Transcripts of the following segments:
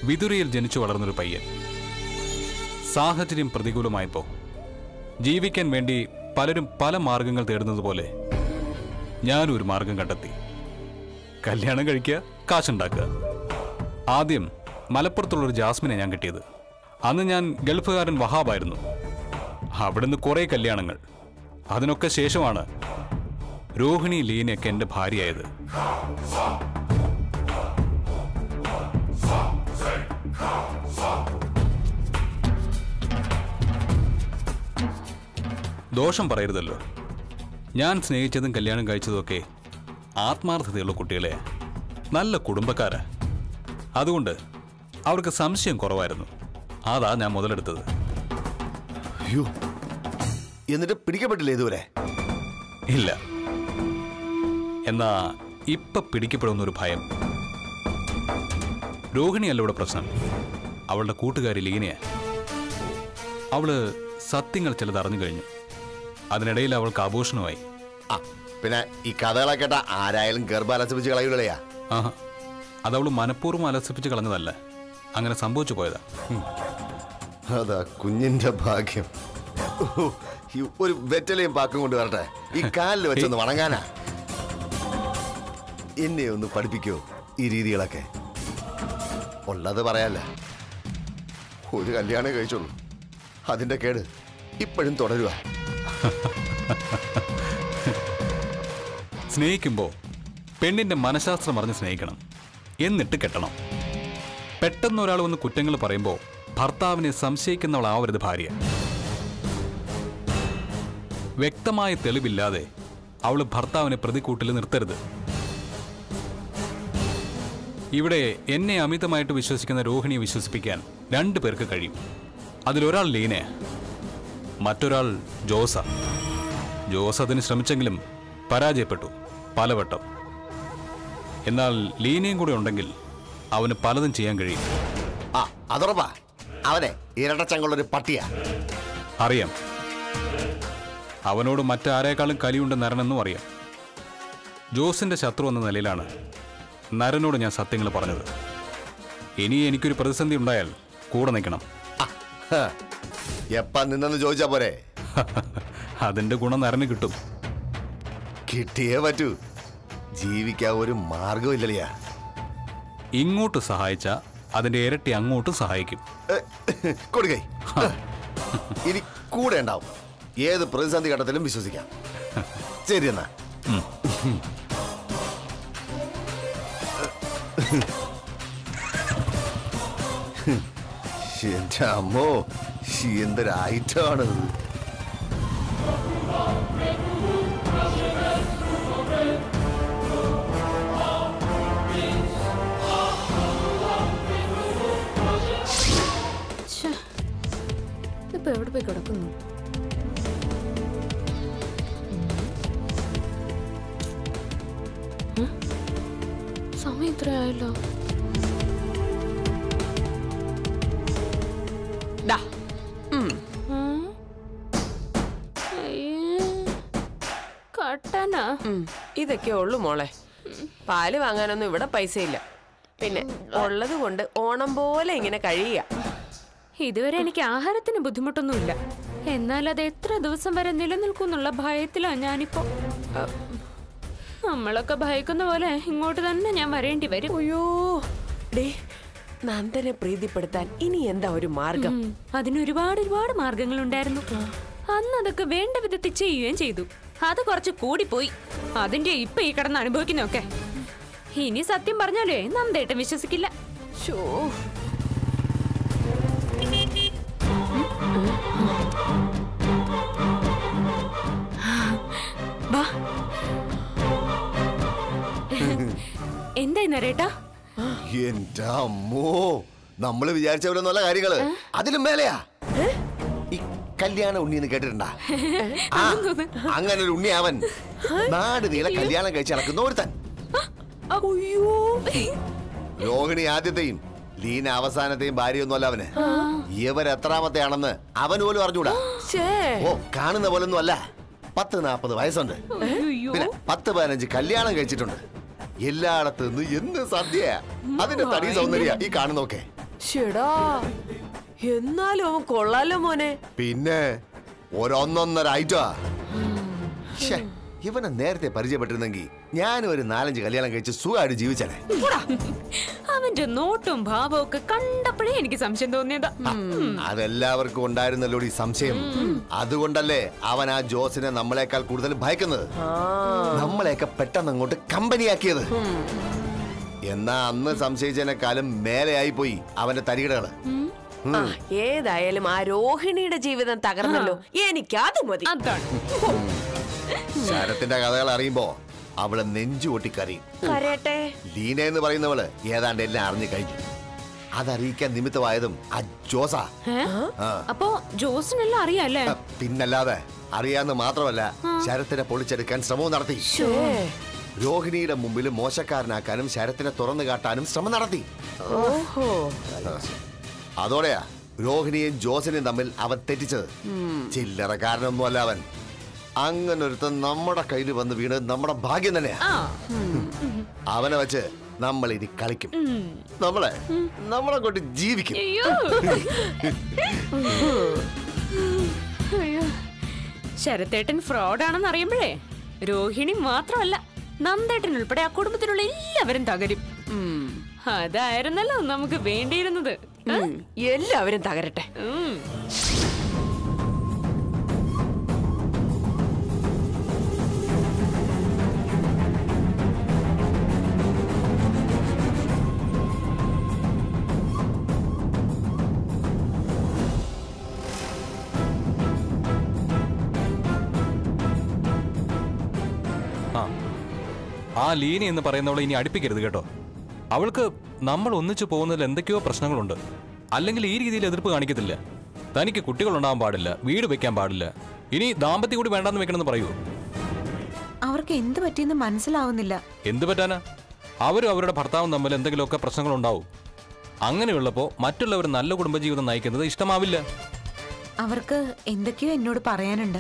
വിതുരയിൽ ജനിച്ചു വളർന്നൊരു പയ്യൻ സാഹചര്യം പ്രതികൂലമായപ്പോൾ ജീവിക്കാൻ വേണ്ടി പലരും പല മാർഗങ്ങൾ തേടുന്നത് പോലെ ഞാനും ഒരു മാർഗം കണ്ടെത്തി കല്യാണം കഴിക്കുക കാശുണ്ടാക്കുക ആദ്യം മലപ്പുറത്തുള്ളൊരു ജാസ്മിനെ ഞാൻ കിട്ടിയത് അന്ന് ഞാൻ ഗൾഫുകാരൻ വഹാബായിരുന്നു അവിടുന്ന് കുറേ കല്യാണങ്ങൾ അതിനൊക്കെ ശേഷമാണ് രോഹിണി ലീനയൊക്കെ എൻ്റെ ഭാര്യയായത് ദോഷം പറയരുതല്ലോ ഞാൻ സ്നേഹിച്ചതും കല്യാണം കഴിച്ചതുമൊക്കെ ആത്മാർത്ഥതയുള്ള കുട്ടികളെ നല്ല കുടുംബക്കാരാ അതുകൊണ്ട് അവർക്ക് സംശയം കുറവായിരുന്നു അതാ ഞാൻ മുതലെടുത്തത് അയ്യോ എന്നിട്ട് പിടിക്കപ്പെട്ടില്ലേ ഇതുവരെ ഇല്ല എന്നാ ഇപ്പൊ പിടിക്കപ്പെടുന്ന ഒരു ഭയം രോഹിണിയല്ല ഇവിടെ പ്രശ്നം അവളുടെ കൂട്ടുകാരി ലീനയാ അവള് സത്യങ്ങൾ ചിലത് അറിഞ്ഞു കഴിഞ്ഞു അതിനിടയിൽ അവൾക്ക് ആഘോഷണമായി ആ പിന്നെ ഈ കഥകളൊക്കെ കേട്ട ആരായാലും ഗർഭാലസിപ്പിച്ച് കളയൂലയാ ആഹാ അതവള് മനഃപൂർവ്വം അലസിപ്പിച്ച് കളഞ്ഞതല്ല അങ്ങനെ സംഭവിച്ചു പോയതാ അതാ കുഞ്ഞിന്റെ ഭാഗ്യം ഓ, ഈ ഒരു വെറ്റലയും പാക്കും കൊണ്ട് വരട്ടെ ഈ കാലിൽ വെച്ചൊന്ന് വണങ്ങാനാ എന്നെ ഒന്ന് പഠിപ്പിക്കോ ഈ രീതികളൊക്കെ ഉള്ളത് പറയാല്ല ഒരു കല്യാണം കഴിച്ചുള്ളൂ അതിന്റെ കേട് ഇപ്പോഴും തുടരുക സ്നേഹിക്കുമ്പോൾ പെണ്ണിന്റെ മനഃശാസ്ത്രം അറിഞ്ഞ് സ്നേഹിക്കണം എന്നിട്ട് കെട്ടണം പെട്ടെന്ന് ഒരാൾ വന്ന് കുറ്റങ്ങൾ പറയുമ്പോൾ ഭർത്താവിനെ സംശയിക്കുന്നവളാവരുത് ഭാര്യ വ്യക്തമായ തെളിവില്ലാതെ അവൾ ഭർത്താവിനെ പ്രതിക്കൂട്ടിൽ നിർത്തരുത് ഇവിടെ എന്നെ അമിതമായിട്ട് വിശ്വസിക്കുന്ന രോഹിണിയെ വിശ്വസിപ്പിക്കാൻ രണ്ടു പേർക്ക് കഴിയും അതിലൊരാൾ ലീനയ മറ്റൊരാൾ ജോസ ജോസ് അതിന് ശ്രമിച്ചെങ്കിലും പരാജയപ്പെട്ടു പലവട്ടം എന്നാൽ ലീനയും കൂടെ ഉണ്ടെങ്കിൽ അവന് പലതും ചെയ്യാൻ കഴിയും ആ അതുറപ്പാ അവനെ ഇരട്ടച്ചങ്കുള്ളൊരു പട്ടിയാ അറിയാം അവനോട് മറ്റാരേക്കാളും കലിയുണ്ട് നരനെന്നും അറിയാം ജോസിന്റെ ശത്രു എന്ന നിലയിലാണ് നരനോട് ഞാൻ സത്യങ്ങൾ പറഞ്ഞത് ഇനി എനിക്കൊരു പ്രതിസന്ധി ഉണ്ടായാൽ കൂടെ നിൽക്കണം ആ, ഹ. എപ്പാ നിന്നെന്ന് ചോദിച്ചാ പോരെ അതിന്റെ ഗുണം നരന് കിട്ടും കിട്ടിയേ പറ്റൂ ജീവിക്കാൻ ഒരു മാർഗവും ഇല്ലല്ലയാ ഇങ്ങോട്ട് സഹായിച്ച അതിന്റെ ഇരട്ടി അങ്ങോട്ടും സഹായിക്കും കൊടുക്കൈ ഇനി കൂടെ ഉണ്ടാവും ഏത് പ്രതിസന്ധി ഘട്ടത്തിലും വിശ്വസിക്കാം ശരി എന്നാ എന്റെ അമ്മോ എന്തൊരായിട്ടാണ് ശ്ശേ. ഇതിപ്പോ എവിടെ പോയി കിടക്കുന്നു ഉം? സമയം ഇത്രയായല്ലോ ദാ, ഉം. ഉം? അയ്യേ. കട്ടനാ ഉം. ഇതൊക്കെ ഉള്ളു മോളെ പാല് വാങ്ങാനൊന്നും ഇവിടെ പൈസ ഇല്ല പിന്നെ ഉള്ളത് കൊണ്ട് ഓണം പോലെ ഇങ്ങനെ കഴിയുക ഇതുവരെ എനിക്ക് ആഹാരത്തിന് ബുദ്ധിമുട്ടൊന്നുമില്ല എന്നാൽ അത് എത്ര ദിവസം വരെ നിലനിൽക്കുന്നുള്ള ഭയത്തിലാ ഞാനിപ്പോ നമ്മളൊക്കെ ഭയക്കുന്ന പോലെ ഇങ്ങോട്ട് തന്നെ ഞാൻ വരേണ്ടി വരും അയ്യോ ഡേ നന്ദനെ പ്രീതിപ്പെടുത്താൻ ഇനി എന്താ ഒരു മാർഗം ഉം, അതിന് ഒരുപാട് ഒരുപാട് മാർഗങ്ങളുണ്ടായിരുന്നു അന്ന് അതൊക്കെ വേണ്ട വിധത്തിൽ ചെയ്യുകയും ചെയ്തു അത് കുറച്ച് കൂടിപ്പോയി അതിന്റെ ഇപ്പൊ ഈ കിടന്ന് അനുഭവിക്കുന്നൊക്കെ ഇനി സത്യം പറഞ്ഞാലേ നന്ദേട്ടൻ വിശ്വസിക്കില്ല ശോ വാ എന്തായി നരേട്ടാ എന്റെ അമ്മോ നമ്മള് വിചാരിച്ച പോലെ നല്ല കാര്യങ്ങള് അതിലും മേലെയാ ഈ കല്യാണ ഉണ്ണിന്ന് കേട്ടിട്ടുണ്ടാ ആ, അങ്ങനെ ഒരു ഉണ്ണി അവൻ നാട് നീളെ കല്യാണം കഴിച്ച് നടക്കുന്ന ഒരുത്തൻ അയ്യോ രോഹിണി ആദ്യത്തെയും ലീന അവസാനത്തെയും ഭാര്യയൊന്നുമല്ല അവന് ഇവർ എത്രാമത്തെയാണെന്ന് അവൻ പോലും അറിഞ്ഞൂടാ ഛേ ഓ കാണുന്ന പോലൊന്നും അല്ല പത്ത് നാപ്പത് വയസ്സുണ്ട് അയ്യോ പിന്നെ പത്ത് പതിനഞ്ച് കല്യാണം കഴിച്ചിട്ടുണ്ട് എല്ലായിടത്തു നിന്ന് എന്ത് സദ്യ അതിന്റെ തടി സൗന്ദര്യ ഈ കാണുന്നൊക്കെ ചേടാ എന്നാലും അവൻ കൊള്ളാലോ മോനെ പിന്നെ ഒരൊന്നൊന്നര ഐറ്റാ ശ്ശെ, ഇവനെ നേരത്തെ പരിചയപ്പെട്ടിരുന്നെങ്കിൽ ഞാനും ഒരു നാലഞ്ച് കല്യാണം കഴിച്ച് സുഖമായിട്ട് ജീവിച്ചനെ അവന്റെ നോട്ടും ഭാവവും ഒക്കെ കണ്ടപ്പോഴേ എനിക്ക് സംശയം തോന്നിയതാ അതെല്ലാവർക്കും ഉണ്ടായിരുന്നല്ലോ ഈ സംശയം അതുകൊണ്ടല്ലേ അവൻ ആ ജോസിനെ നമ്മളെക്കാൾ കൂടുതൽ ഭയക്കുന്നത് നമ്മളെയൊക്കെ പെട്ടെന്ന് അങ്ങോട്ട് കമ്പനിയാക്കിയത് എന്നാ അന്ന് സംശയിച്ചതിനെക്കാളും മേലെയായി പോയി അവന്റെ തരികിടകള് ആ, ഏതായാലും ആ രോഹിണിയുടെ ജീവിതം തകർന്നല്ലോ എനിക്ക് അത് മതി അതാണ് ശരത്തിന്റെ കഥകൾ അറിയുമ്പോ അവള് നെഞ്ചു പൊട്ടിക്കറിയും കരയട്ടെ ലീന എന്ന് പറയുന്നവള് ഏതാണ്ട് എല്ലാം അറിഞ്ഞു കഴിഞ്ഞു അതറിയിക്കാൻ നിമിത്തമായതും ആ ജോസാ ഏ? ആ അപ്പോ ജോസിനെല്ലാം അറിയാല്ലേ ആ, പിന്നല്ലാതെ അറിയാന്ന് മാത്രമല്ല ശരത്തിനെ പൊളിച്ചെടുക്കാൻ ശ്രമവും നടത്തി രോഹിണിയുടെ മുമ്പിൽ മോശക്കാരനാക്കാനും ശരത്തിനെ തുറന്നു കാട്ടാനും ശ്രമം നടത്തി ഓഹോ അതോടെയാ രോഹിണിയും ജോസിനെയും തമ്മിൽ അവൻ തെറ്റിച്ചത് ചില്ലറക്കാരനൊന്നുമല്ല അവൻ അങ്ങനൊരുത്തൻ നമ്മുടെ കയ്യിൽ വന്ന് വീണ് നമ്മുടെ ഭാഗ്യം തന്നെയാ ആ അവനെ വെച്ച് നമ്മൾ ഇനി കളിക്കും നമ്മളെ നമ്മളെ കൊണ്ട് ജീവിക്കും അയ്യോ അയ്യോ ശരത്തേട്ടൻ ഫ്രോഡാണെന്ന് അറിയുമ്പോഴേ രോഹിണി മാത്രമല്ല നന്ദേട്ടൻ ഉൾപ്പെടെ ആ കുടുംബത്തിലുള്ള എല്ലാവരും തകരും ഉം. അതായിരുന്നല്ലോ നമുക്ക് വേണ്ടിയിരുന്നത് ഉം. എല്ലാവരും തകരട്ടെ ഉം. ആ ആ ലീന എന്ന് പറയുന്നവളെ ഇനി അടുപ്പിക്കരുത് കേട്ടോ അവൾക്ക് നമ്മൾ ഒന്നിച്ചു പോകുന്നതിൽ എന്തൊക്കെയോ പ്രശ്നങ്ങളുണ്ട് അല്ലെങ്കിൽ ഈ രീതിയിൽ എതിർപ്പ് കാണിക്കത്തില്ല തനിക്ക് കുട്ടികളുണ്ടാവാൻ പാടില്ല വീട് വെക്കാൻ പാടില്ല ഇനി ദാമ്പത്യം കൂടി വേണ്ടെന്ന് വെക്കണമെന്ന് പറയൂ അവർക്ക് എന്ത് പറ്റിയെന്ന് മനസ്സിലാവുന്നില്ല എന്ത് പറ്റാനാ അവരും അവരുടെ ഭർത്താവും തമ്മിൽ എന്തെങ്കിലുമൊക്കെ പ്രശ്നങ്ങളുണ്ടാവും അങ്ങനെയുള്ളപ്പോൾ മറ്റുള്ളവർ നല്ല കുടുംബജീവിതം നയിക്കുന്നത് ഇഷ്ടമാവില്ല അവർക്ക് എന്തൊക്കെയോ എന്നോട് പറയാനുണ്ട്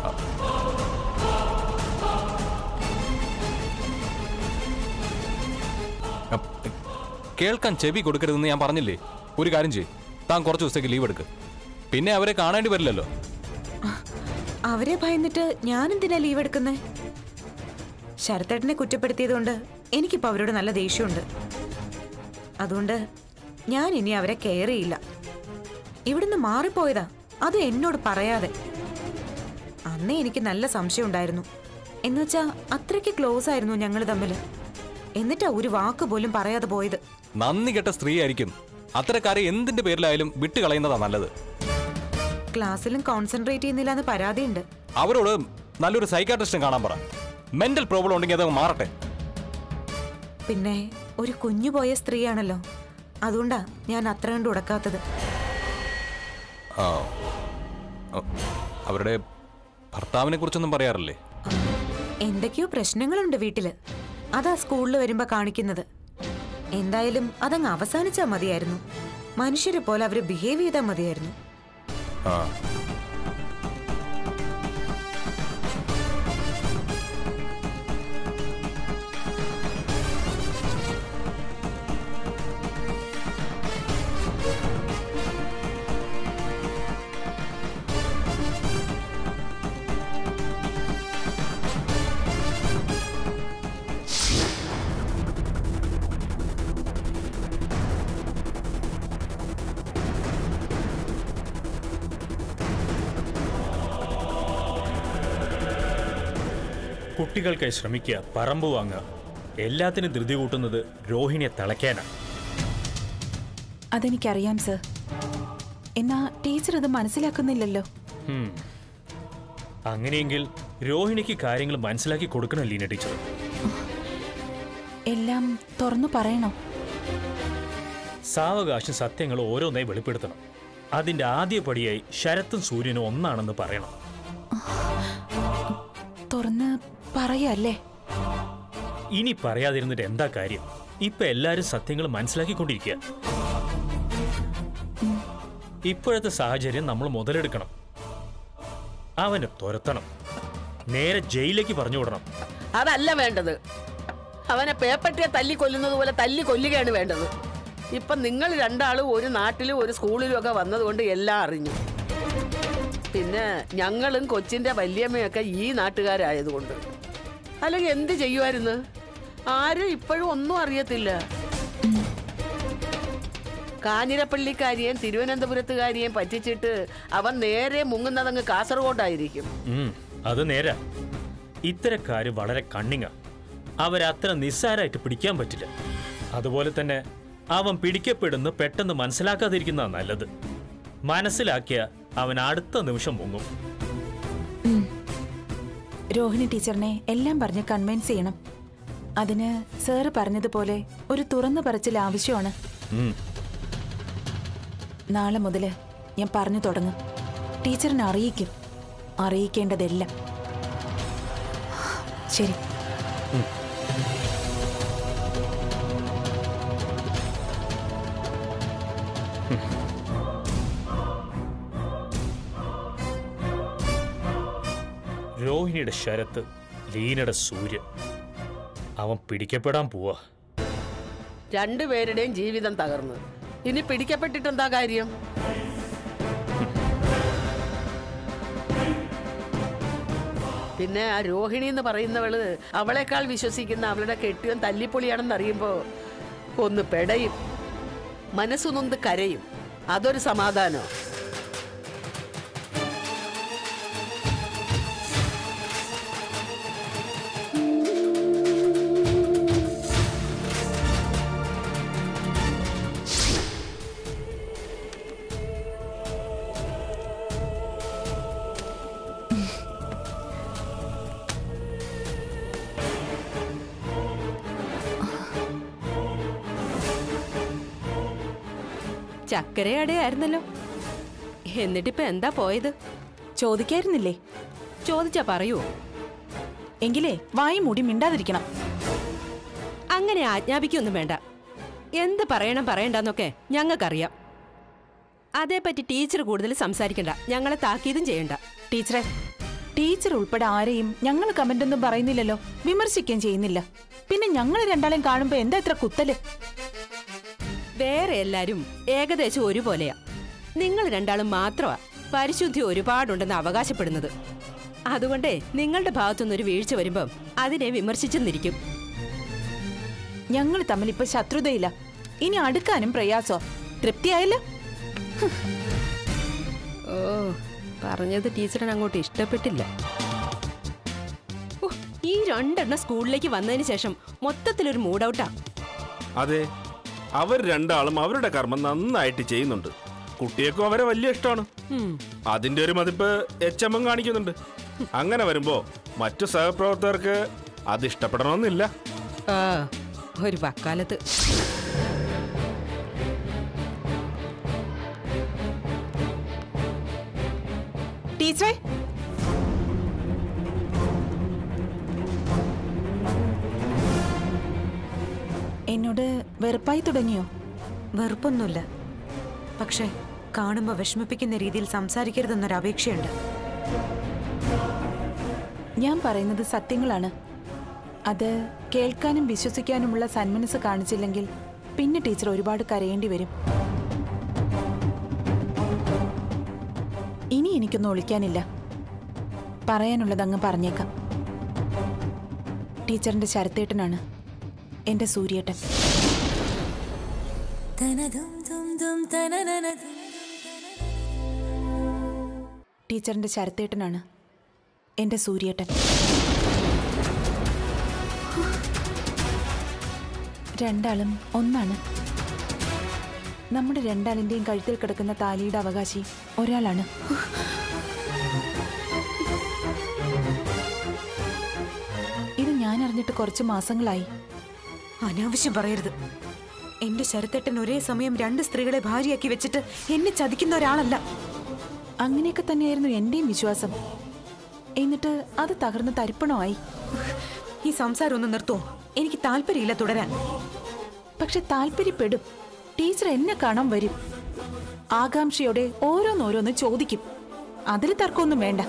അപ്പ് കേൾക്കാൻ ചെവി കൊടുക്കരുതെന്ന് ഞാൻ പറഞ്ഞില്ലേ ഒരു കാര്യം ചെയ്യ് താൻ കുറച്ച് ദിവസത്തേക്ക് ലീവ് എടുക്ക് പിന്നെ അവരെ കാണേണ്ടി വരില്ലല്ലോ അവരെ ഭയന്നിട്ട് ഞാൻ എന്തിനാ ലീവ് എടുക്കുന്നേ ശരത്തേട്ടനെ കുറ്റപ്പെടുത്തിയതുകൊണ്ട് എനിക്കിപ്പോ അവരോട് നല്ല ദേഷ്യമുണ്ട് അതുകൊണ്ട് ഞാൻ ഇനി അവരെ കെയർ ചെയ്യില്ല ഇവിടുന്ന് മാറിപ്പോയതാ അത് എന്നോട് പറയാതെ അന്നേ എനിക്ക് നല്ല സംശയം ഉണ്ടായിരുന്നു എന്നുവെച്ചാ അത്രയ്ക്ക് ക്ലോസ് ആയിരുന്നു ഞങ്ങൾ തമ്മിൽ എന്നിട്ടാ ഒരു വാക്ക് പോലും പറയാതെ പോയത് നന്ദി കെട്ട സ്ത്രീയായിരിക്കും അത്തരക്കാരെ എന്തിന്റെ പേരിലായാലും വിട്ടുകളയുന്നതാ നല്ലത് ക്ലാസ്സിലും കോൺസെൻട്രേറ്റ് ചെയ്യുന്നില്ല എന്ന് പരാതിയുണ്ട് അവരോട് നല്ലൊരു സൈക്കാട്രിസ്റ്റിനെ കാണാൻ പറ മെന്റൽ പ്രോബ്ലം ഉണ്ടെങ്കിൽ അത് മാറട്ടെ പിന്നെ ഒരു കുഞ്ഞു പോയ സ്ത്രീയാണല്ലോ അതുകൊണ്ടാ ഞാൻ അത്ര കണ്ട് ഉടക്കാത്തത് ആ ഓ, അവരുടെ ഭർത്താവിനെ കുറിച്ചൊന്നും പറയാറില്ലേ എന്തൊക്കെയോ പ്രശ്നങ്ങളുണ്ട് വീട്ടില് അതാ സ്കൂളിൽ വരുമ്പോ കാണിക്കുന്നത് എന്തായാലും അതങ്ങ് അവസാനിച്ചാ മതിയായിരുന്നു മനുഷ്യരെ പോലെ അവര് ബിഹേവ് ചെയ്താൽ മതിയായിരുന്നു ആ കുട്ടികൾക്കായി ശ്രമിക്കുക പറമ്പ് വാങ്ങുക എല്ലാത്തിനും ധൃതി കൂട്ടുന്നത് രോഹിണിയെ തിളയ്ക്കാനാണ് അതെനിക്കറിയാം സർ എന്നാ ടീച്ചർ അത് മനസ്സിലാക്കുന്നില്ലല്ലോ ഹും. അങ്ങനെയെങ്കിൽ രോഹിണിക്ക് കാര്യങ്ങൾ മനസ്സിലാക്കി കൊടുക്കണം ലീന ടീച്ചർ എല്ലാം തുറന്നു പറയണോ സാവകാശം സത്യങ്ങൾ ഓരോന്നായി വെളിപ്പെടുത്തണം അതിന്റെ ആദ്യ പടിയായി ശരത്തും സൂര്യനും ഒന്നാണെന്ന് പറയണം തുറന്ന് പറയല്ലേ ഇനി പറയാതിരുന്നിട്ട് എന്താ കാര്യം ഇപ്പൊ എല്ലാരും സത്യങ്ങൾ മനസ്സിലാക്കിക്കൊണ്ടിരിക്കുക ഇപ്പോഴത്തെ സാഹചര്യം നമ്മൾ മുതലെടുക്കണം അവനെ തുരത്തണം നേരെ ജയിലിലേക്ക് പറഞ്ഞു വിടണം അതല്ല വേണ്ടത് അവനെ പേപ്പറ്റിയെ തല്ലി കൊല്ലുന്നത് പോലെ തല്ലി കൊല്ലുകയാണ് വേണ്ടത് ഇപ്പൊ നിങ്ങൾ രണ്ടാളും ഒരു നാട്ടിലും ഒരു സ്കൂളിലും ഒക്കെ വന്നതുകൊണ്ട് എല്ലാം അറിഞ്ഞു പിന്നെ ഞങ്ങളും കൊച്ചിന്റെ വല്യമ്മയൊക്കെ ഈ നാട്ടുകാരായതുകൊണ്ട് അല്ലെങ്കിൽ എന്ത് ചെയ്യുമായിരുന്നു ആരും ഇപ്പോഴും ഒന്നും അറിയത്തില്ല കാഞ്ഞിരപ്പള്ളിക്കാരിയെയും തിരുവനന്തപുരത്തുകാരിയെയും പറ്റിച്ചിട്ട് അവൻ നേരെ മുങ്ങുന്നതങ്ങ് കാസർഗോഡായിരിക്കും ഉം, അത് നേരാ ഇത്തരക്കാര് വളരെ കണ്ണിങ്ങാ അവരത്ര നിസ്സാരായിട്ട് പിടിക്കാൻ പറ്റില്ല അതുപോലെ തന്നെ അവൻ പിടിക്കപ്പെടുന്നു പെട്ടെന്ന് മനസ്സിലാക്കാതിരിക്കുന്നതാ നല്ലത് മനസ്സിലാക്കിയ അവൻ അടുത്ത നിമിഷം മുങ്ങും രോഹിണി ടീച്ചറിനെ എല്ലാം പറഞ്ഞ് കൺവിൻസ് ചെയ്യണം അതിന് സാറ് പറഞ്ഞതുപോലെ ഒരു തുറന്നു പറച്ചിൽ ആവശ്യമാണ് ഉം, നാളെ മുതല് ഞാൻ പറഞ്ഞു തുടങ്ങും ടീച്ചറിനെ അറിയിക്കും അറിയിക്കേണ്ടതെല്ലാം ശരി രോഹിണിയുടെ ശരത്ത് ലീനയുടെ സൂര്യൻ അവൻ പിടിക്കപ്പെടാൻ പോവാ രണ്ടുപേരുടെയും ജീവിതം തകർന്നു ഇനി പിടിക്കപ്പെട്ടിട്ടെന്താ കാര്യം പിന്നെ ആ രോഹിണി എന്ന് പറയുന്നവള് അവളെക്കാൾ വിശ്വസിക്കുന്ന അവളുടെ കെട്ടിയൻ തല്ലിപ്പൊളിയാണെന്ന് അറിയുമ്പോ ഒന്ന് പെടയും മനസ്സു നൊന്ത് കരയും അതൊരു സമാധാനം ചക്കരയടയായിരുന്നല്ലോ എന്നിട്ടിപ്പോ എന്താ പോയത് ചോദിക്കായിരുന്നില്ലേ ചോദിച്ചാ പറയൂ എങ്കിലേ വായി മൂടി മിണ്ടാതിരിക്കണം അങ്ങനെ ആജ്ഞാപിക്കൊന്നും വേണ്ട എന്ത് പറയണം പറയണ്ടെന്നൊക്കെ ഞങ്ങൾക്കറിയാം അതേപ്പറ്റി ടീച്ചർ കൂടുതൽ സംസാരിക്കണ്ട ഞങ്ങളെ താക്കീതും ചെയ്യണ്ട ടീച്ചറെ ടീച്ചർ ഉൾപ്പെടെ ആരെയും ഞങ്ങൾ കമന്റ് ഒന്നും പറയുന്നില്ലല്ലോ വിമർശിക്കുകയും ചെയ്യുന്നില്ല പിന്നെ ഞങ്ങൾ രണ്ടാളെയും കാണുമ്പോ എന്താ ഇത്ര കുത്തല് വേറെ എല്ലാരും ഏകദേശം ഒരുപോലെയാ നിങ്ങൾ രണ്ടാളും മാത്രമാ പരിശുദ്ധി ഒരുപാടുണ്ടെന്ന് അവകാശപ്പെടുന്നത് അതുകൊണ്ടേ നിങ്ങളുടെ ഭാഗത്തുനിന്ന് ഒരു വീഴ്ച വരുമ്പം അതിനെ വിമർശിച്ചെന്നിരിക്കും ഞങ്ങൾ തമ്മിൽ ഇപ്പൊ ശത്രുതയില്ല ഇനി അടുക്കാനും പ്രയാസോ തൃപ്തിയായല്ലോ ഓ പറഞ്ഞത് ടീച്ചറിന് അങ്ങോട്ട് ഇഷ്ടപ്പെട്ടില്ല ഓ, ഈ രണ്ടെണ്ണം സ്കൂളിലേക്ക് വന്നതിന് ശേഷം മൊത്തത്തിലൊരു മൂഡ് ഔട്ടാ അതെ അവർ രണ്ടാളും അവരുടെ കർമ്മം നന്നായിട്ട് ചെയ്യുന്നുണ്ട് കുട്ടിയേക്കും അവരെ വലിയ ഇഷ്ടമാണ് അതിന്റെ ഒരു മതിപ്പ് എച്ച് എം കാണിക്കുന്നുണ്ട് അങ്ങനെ വരുമ്പോ മറ്റു സഹപ്രവർത്തകർക്ക് അത് ഇഷ്ടപ്പെടണമെന്നില്ല ആ ഒരു വക്കാലത്ത് ടീച്ചറെ എന്നോട് വെറുപ്പായി തുടങ്ങിയോ വെറുപ്പൊന്നുമില്ല പക്ഷേ കാണുമ്പോൾ വിഷമിപ്പിക്കുന്ന രീതിയിൽ സംസാരിക്കരുതെന്നൊരു അപേക്ഷയുണ്ട് ഞാൻ പറയുന്നത് സത്യങ്ങളാണ് അത് കേൾക്കാനും വിശ്വസിക്കാനുമുള്ള സന്മനസ് കാണിച്ചില്ലെങ്കിൽ പിന്നെ ടീച്ചർ ഒരുപാട് കരയേണ്ടി വരും ഇനി എനിക്കൊന്നും ഒളിക്കാനില്ല പറയാനുള്ളത് അങ്ങ് പറഞ്ഞേക്കാം ടീച്ചറിന്റെ ശരത്തേട്ടനാണ് എന്റെ സൂര്യേട്ടൻ ടീച്ചറിന്റെ ശരത്തേട്ടനാണ് എന്റെ സൂര്യേട്ടൻ രണ്ടാളും ഒന്നാണ് നമ്മുടെ രണ്ടാളിന്റെയും കഴുത്തിൽ കിടക്കുന്ന താലിയുടെ അവകാശി ഒരാളാണ് ഇത് ഞാൻ അറിഞ്ഞിട്ട് കുറച്ച് മാസങ്ങളായി അനാവശ്യം പറയരുത് എന്റെ ശരത്തേട്ടൻ ഒരേ സമയം രണ്ട് സ്ത്രീകളെ ഭാര്യയാക്കി വെച്ചിട്ട് എന്നെ ചതിക്കുന്ന ഒരാളല്ല അങ്ങനെയൊക്കെ തന്നെയായിരുന്നു എന്റെയും വിശ്വാസം എന്നിട്ട് അത് തകർന്ന് തരിപ്പണമായി ഈ സംസാരം ഒന്ന് നിർത്തുമോ എനിക്ക് താല്പര്യമില്ല തുടരാൻ പക്ഷെ താല്പര്യപ്പെടും ടീച്ചർ എന്നെ കാണാൻ വരും ആകാംക്ഷയോടെ ഓരോന്നോരോന്ന് ചോദിക്കും അതിൽ തർക്കമൊന്നും വേണ്ട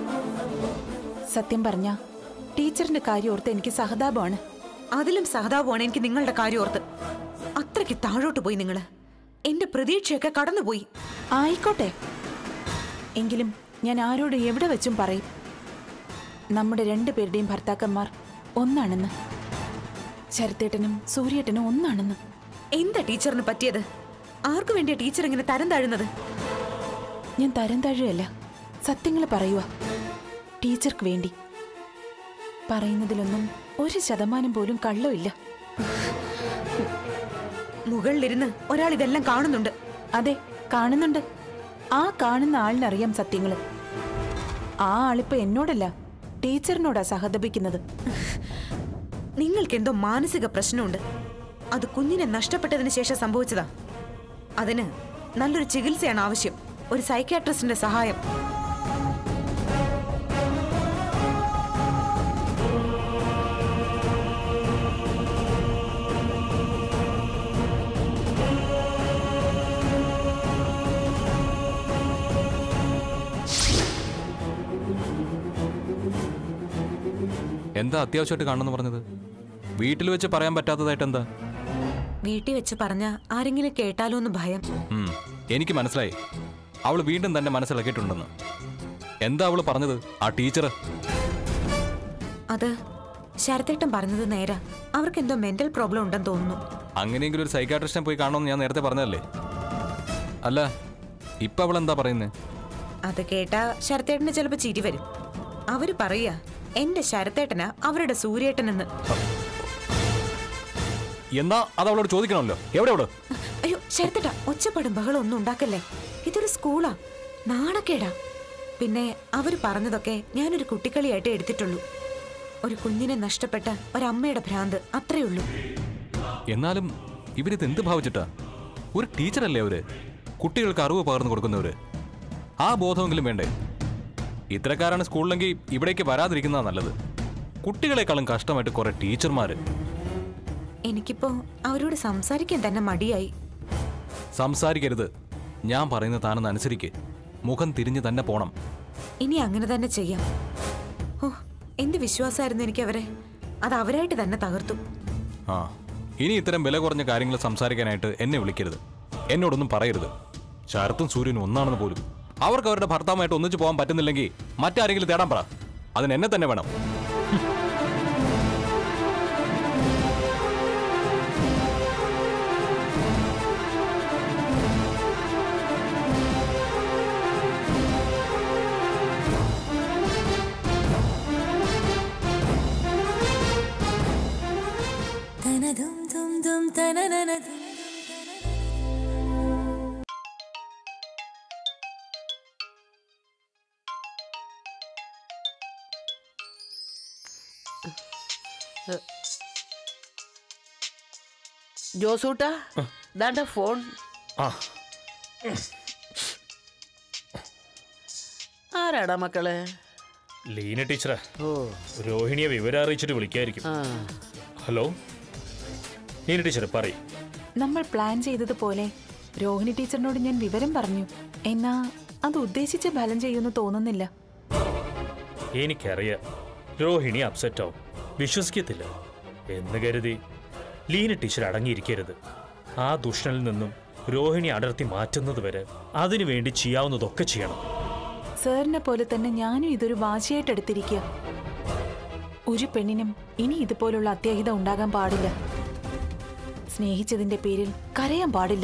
സത്യം പറഞ്ഞ ടീച്ചറിന്റെ കാര്യം ഓർത്ത് എനിക്ക് സഹതാപമാണ് അതിലും സഹതാപമാണ് എനിക്ക് നിങ്ങളുടെ കാര്യം ഓർത്ത് അത്രയ്ക്ക് താഴോട്ട് പോയി നിങ്ങള് എന്റെ പ്രതീക്ഷയൊക്കെ കടന്നുപോയി ആയിക്കോട്ടെ എങ്കിലും ഞാൻ ആരോട് എവിടെ വെച്ചും പറയും നമ്മുടെ രണ്ടുപേരുടെയും ഭർത്താക്കന്മാർ ഒന്നാണെന്ന് ശരത്തേട്ടനും സൂര്യേട്ടനും ഒന്നാണെന്ന് എന്താ ടീച്ചറിന് പറ്റിയത് ആർക്കു വേണ്ടിയാ ടീച്ചർ ഇങ്ങനെ തരം താഴുന്നത് ഞാൻ തരം താഴുകയല്ല സത്യങ്ങൾ പറയുക ടീച്ചർക്ക് വേണ്ടി പറയുന്നതിലൊന്നും ഒരു ശതമാനം പോലും കള്ളമില്ല മുകളിലിരുന്ന് ഒരാൾ ഇതെല്ലാം കാണുന്നുണ്ട് അതെ കാണുന്നുണ്ട് ആ കാണുന്ന ആളിനറിയാം സത്യങ്ങള് ആ ആളിപ്പോ എന്നോടല്ല ടീച്ചറിനോടാ സഹതപിക്കുന്നത് നിങ്ങൾക്ക് എന്തോ മാനസിക പ്രശ്നമുണ്ട് അത് കുഞ്ഞിനെ നഷ്ടപ്പെട്ടതിന് ശേഷം സംഭവിച്ചതാ അതിന് നല്ലൊരു ചികിത്സയാണ് ആവശ്യം ഒരു സൈക്യാട്രിസ്റ്റിന്റെ സഹായം എന്താ അത്യാവശ്യമായിട്ട് കാണണമെന്ന് പറഞ്ഞത് വീട്ടിൽ വെച്ച് പറയാൻ പറ്റാത്തതായിട്ട് എന്താ വീട്ടിൽ വെച്ച് പറഞ്ഞ ആരെങ്കിലും കേട്ടാലോ എന്ന് ഭയം ഉം, എനിക്ക് മനസ്സിലായി അവൾ വീണ്ടും തന്നെ മനസ്സിലാക്കിയിട്ടുണ്ടെന്ന് എന്താ അവള് പറഞ്ഞത് ആ ടീച്ചർ അത് ശരത്തേട്ടൻ പറഞ്ഞത് നേരാ അവർക്ക് എന്തോ മെന്റൽ പ്രോബ്ലം ഉണ്ടെന്ന് തോന്നുന്നു അങ്ങനെയെങ്കിലും ഒരു സൈക്കാട്രിസ്റ്റിനെ പോയി കാണണമെന്ന് ഞാൻ നേരത്തെ പറഞ്ഞതല്ലേ അല്ല ഇപ്പൊ അവൾ എന്താ പറയുന്നത് അത് കേട്ടാ ശരത്തേട്ടന് ചിലപ്പോ ചിരി വരും അവര് പറയാ എന്റെ ശരത്തേട്ടനാ അവരുടെ സൂര്യേട്ടനെന്ന് എന്നാ അത് അവളോട് ചോദിക്കണമല്ലോ എവിടെ അവള് അയ്യോ ശരത്തേട്ട ഒച്ചപ്പാടും ബഹളം ഒന്നും ഉണ്ടാക്കല്ലേ ഇതൊരു സ്കൂളാ നാണക്കേടാ പിന്നെ അവര് പറഞ്ഞതൊക്കെ ഞാനൊരു കുട്ടിക്കളിയായിട്ട് എടുത്തിട്ടുള്ളൂ ഒരു കുഞ്ഞിനെ നഷ്ടപ്പെട്ട ഒരമ്മയുടെ ഭ്രാന്ത് അത്രേ ഉള്ളൂ എന്നാലും ഇവരിത് എന്ത് ഭാവിച്ചിട്ടാ ഒരു ടീച്ചറല്ലേ അവര് കുട്ടികൾക്ക് അറിവ് പകർന്നു കൊടുക്കുന്നവര് ആ ബോധമെങ്കിലും വേണ്ടേ ഇത്തരക്കാരാണ് സ്കൂളിലെങ്കിൽ ഇവിടേക്ക് വരാതിരിക്കുന്നതാ നല്ലത് കുട്ടികളെക്കാളും കഷ്ടമായിട്ട് കുറെ ടീച്ചർമാര് എനിക്കിപ്പോ അവരോട് സംസാരിക്കാൻ തന്നെ മടിയായി സംസാരിക്കരുത് ഞാൻ പറയുന്ന താനൊന്ന് അനുസരിക്ക് മുഖം തിരിഞ്ഞ് തന്നെ പോണം ഇനി അങ്ങനെ തന്നെ ചെയ്യാം ഓ എന്ത് വിശ്വാസമായിരുന്നു എനിക്ക് അവരെ അത് അവരായിട്ട് തന്നെ തകർത്തു ആ ഇനി ഇത്തരം വില കുറഞ്ഞ കാര്യങ്ങൾ സംസാരിക്കാനായിട്ട് എന്നെ വിളിക്കരുത് എന്നോടൊന്നും പറയരുത് ശരത്തും സൂര്യനും ഒന്നാണെന്ന് പോലും അവർക്ക് അവരുടെ ഭർത്താവുമായിട്ട് ഒന്നിച്ചു പോകാൻ പറ്റുന്നില്ലെങ്കിൽ മറ്റാരെങ്കിലും തേടാൻ പറ അതിന് എന്നെ തന്നെ വേണം ജോസൂട്ട ദാണ്ട ഫോൺ ആ ആരാടാ മക്കളെ ലീന ടീച്ചറെ ഓ രോഹിണിയെ വിവരം അറിയിച്ചിട്ട് വിളിക്കായിരിക്കും ആ ഹലോ ലീന ടീച്ചറെ പറയും നമ്മൾ പ്ലാൻ ചെയ്തതുപോലെ രോഹിണി ടീച്ചറിനോട് ഞാൻ വിവരം പറഞ്ഞു എന്നാ അത് ഉദ്ദേശിച്ച് ഫലം ചെയ്യുമെന്ന് തോന്നുന്നില്ല എനിക്കറിയാം രോഹിണി അപ്സെറ്റ് ആവും വിശ്വസിക്കത്തില്ല എന്ന് കരുതി ലീന ടീച്ചർ അടങ്ങിയിരിക്കരുത് ആ ദുഷ്ടനിൽ നിന്നും രോഹിണി അടർത്തി മാറ്റുന്നത് വരെ അതിനു വേണ്ടി ചെയ്യാവുന്നതൊക്കെ ചെയ്യണം സാറിനെ പോലെ തന്നെ ഞാനും ഇതൊരു വാശിയായിട്ട് എടുത്തിരിക്കുക ഒരു പെണ്ണിനും ഇനി ഇതുപോലുള്ള അത്യാഹിതം ഉണ്ടാകാൻ പാടില്ല സ്നേഹിച്ചതിന്റെ പേരിൽ കരയാൻ പാടില്ല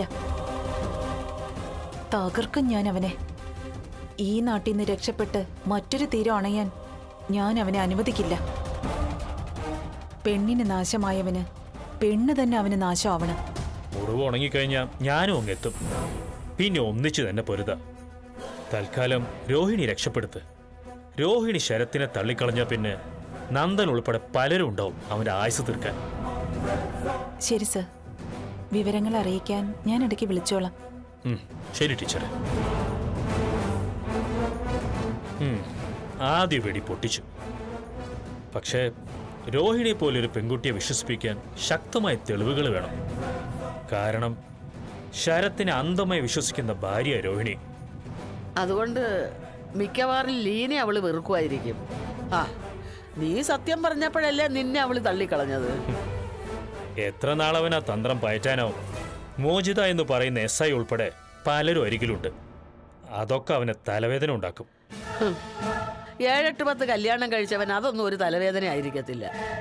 തകർക്കും ഞാൻ അവനെ ഈ നാട്ടിൽ നിന്ന് രക്ഷപ്പെട്ട് മറ്റൊരു തീരം അണയാൻ ഞാൻ അവനെ അനുവദിക്കില്ല പെണ്ണിന് നാശമായവന് പെണ്ണ് തന്നെ അവന് നാശമാവണം മുറിവ് ഉണങ്ങിക്കഴിഞ്ഞാൽ ഞാനും അങ്ങെത്തും പിന്നെ ഒന്നിച്ചു തന്നെ പൊരുത തൽക്കാലം രോഹിണി രക്ഷപ്പെടുത്ത് രോഹിണി ശരത്തിനെ തള്ളിക്കളഞ്ഞ പിന്നെ നന്ദൻ ഉൾപ്പെടെ പലരും ഉണ്ടാവും അവന്റെ ആയുസ് തീർക്കാൻ ശരി സർ വിവരങ്ങൾ അറിയിക്കാൻ ഞാൻ ഇടയ്ക്ക് വിളിച്ചോളാം ഉം, ശരി ടീച്ചറെ ഉം, ആദ്യ വെടി പൊട്ടിച്ചു പക്ഷേ രോഹിണി പോലൊരു പെൺകുട്ടിയെ വിശ്വസിപ്പിക്കാൻ ശക്തമായ തെളിവുകൾ വേണം കാരണം ശരത്തിനെ അന്ധമായി വിശ്വസിക്കുന്ന ഭാര്യ രോഹിണി അതുകൊണ്ട് മിക്കവാറും ലീനെ അവള് വെറുക്കുമായിരിക്കും ആ നീ സത്യം പറഞ്ഞപ്പോഴല്ലേ നിന്നെ അവള് തള്ളിക്കളഞ്ഞത് എത്ര നാളവൻ ആ തന്ത്രം പയറ്റാനാവും മോചിത എന്ന് പറയുന്ന എസ് ഐ ഉൾപ്പെടെ പലരും അരികിലുണ്ട് അതൊക്കെ അവന് തലവേദന ഉണ്ടാക്കും ഹും. ഏഴെട്ട് പത്ത് കല്യാണം കഴിച്ചവൻ അതൊന്നും ഒരു തലവേദന ആയിരിക്കത്തില്ല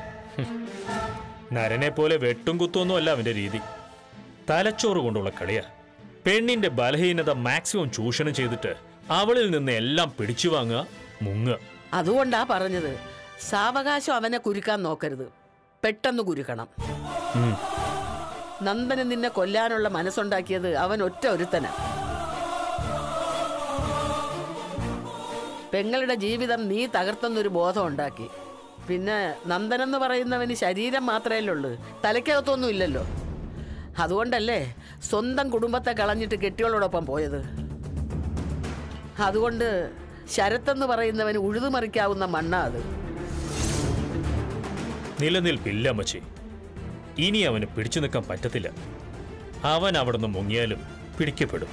നരനെ പോലെ വെട്ടും കുത്തുമൊന്നും അല്ല അവന്റെ രീതി തലച്ചോറ് കൊണ്ടുള്ള കളിയാ പെണ്ണിന്റെ ബലഹീനത മാക്സിമം ചൂഷണം ചെയ്തിട്ട് അവളിൽ നിന്ന് എല്ലാം പിടിച്ചു വാങ്ങുക മുങ്ങുക അതുകൊണ്ടാ പറഞ്ഞത് സാവകാശം അവനെ കുരുക്കാൻ നോക്കരുത് പെട്ടെന്ന് കുരുക്കണം ഉം. നന്ദന് നിന്നെ കൊല്ലാനുള്ള മനസ്സുണ്ടാക്കിയത് അവൻ ഒറ്റ ഒരുത്തനാ പെങ്ങളുടെ ജീവിതം നീ തകർത്തെന്നൊരു ബോധം ഉണ്ടാക്കി പിന്നെ നന്ദനെന്ന് പറയുന്നവന് ശരീരം മാത്രമേ ഉള്ളൂ തലയ്ക്കകത്തൊന്നും ഇല്ലല്ലോ അതുകൊണ്ടല്ലേ സ്വന്തം കുടുംബത്തെ കളഞ്ഞിട്ട് കെട്ടിയോളോടൊപ്പം പോയത് അതുകൊണ്ട് ശരത്തെന്ന് പറയുന്നവന് ഉഴുതുമറിക്കാവുന്ന മണ്ണാ അത് നിലനിൽപ്പില്ല അമ്മച്ചി ഇനി അവന് പിടിച്ചു നിൽക്കാൻ പറ്റത്തില്ല അവൻ അവിടുന്ന് മുങ്ങിയാലും പിടിക്കപ്പെടും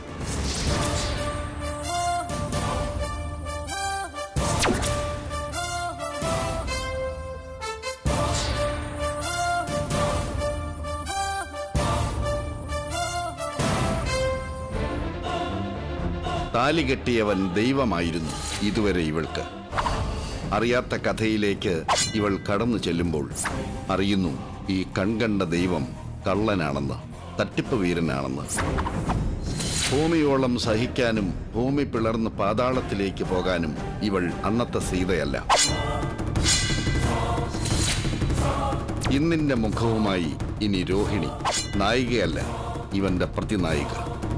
താലി കെട്ടിയവൻ ദൈവമായിരുന്നു ഇതുവരെ ഇവൾക്ക് അറിയാത്ത കഥയിലേക്ക് ഇവൾ കടന്നു ചെല്ലുമ്പോൾ അറിയുന്നു ഈ കൺകണ്ട ദൈവം കള്ളനാണെന്ന് തട്ടിപ്പ് വീരനാണെന്ന് ഭൂമിയോളം സഹിക്കാനും ഭൂമി പിളർന്ന് പാതാളത്തിലേക്ക് പോകാനും ഇവൾ അന്നത്തെ സീതയല്ല ഇന്നിന്റെ മുഖവുമായി ഇനി രോഹിണി നായികയല്ല ഇവന്റെ പ്രതിനായിക